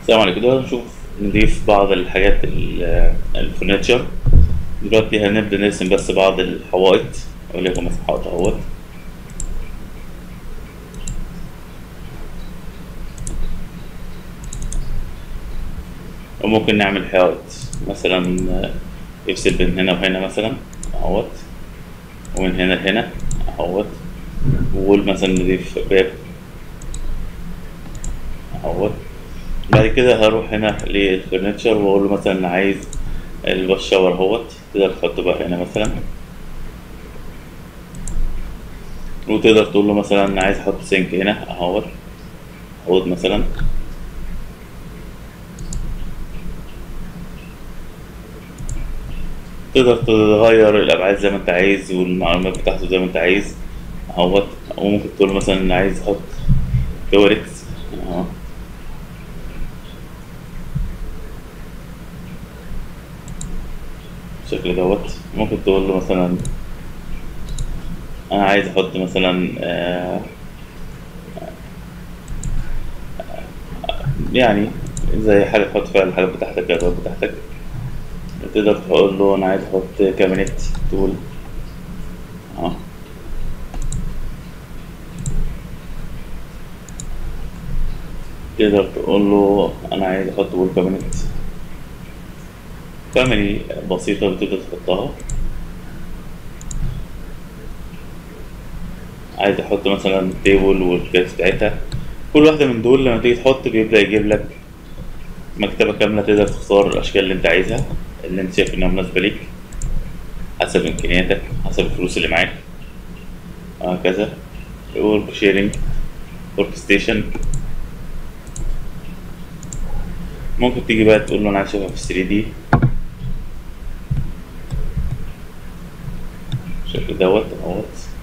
السلام عليكم دلوقتي نشوف نضيف بعض الحاجات ال- الفurniture دلوقتي هنبدأ نرسم بس بعض الحوائط وليكن مثلا حائط اهوت وممكن نعمل حائط مثلا يفصل بين هنا وهنا مثلا اهوت ومن هنا لهنا اهوت وقول مثلا نضيف باب اهوت بعد كده هروح هنا للفرنتشر واقول له مثلا عايز الشاور اهوت تقدر تحطه بقى هنا مثلا وتقدر تقول له مثلا عايز احط سينك هنا اهوت حوض مثلا تقدر تغير الابعاد زي ما انت عايز والمعلومات بتاعته زي ما انت عايز اهوت وممكن تقول له مثلا عايز احط كواركس اهو بالشكل دوت ممكن تقول له مثلا انا عايز احط مثلا آه يعني زي حاجة تحط فيها الحاجات بتاعتك الأدوات بتاعتك تقدر تقول له أنا عايز أحط كابينت تول اه تقدر تقول له أنا عايز أحط وول كابينت فاميلي بسيطة بتقدر تحطها عايز احط مثلا تيبل والكيس بتاعتها كل واحدة من دول لما تيجي تحط بيبدأ يجيب لك مكتبة كاملة تقدر تختار الأشكال اللي أنت عايزها اللي أنت شايف إنها مناسبة ليك حسب إمكانياتك حسب الفلوس اللي معاك وهكذا ورك شيرنج ورك ستيشن ممكن تيجي بقى تقول له أنا عايز أشوفها في 3 دي بالشكل دوت اهوت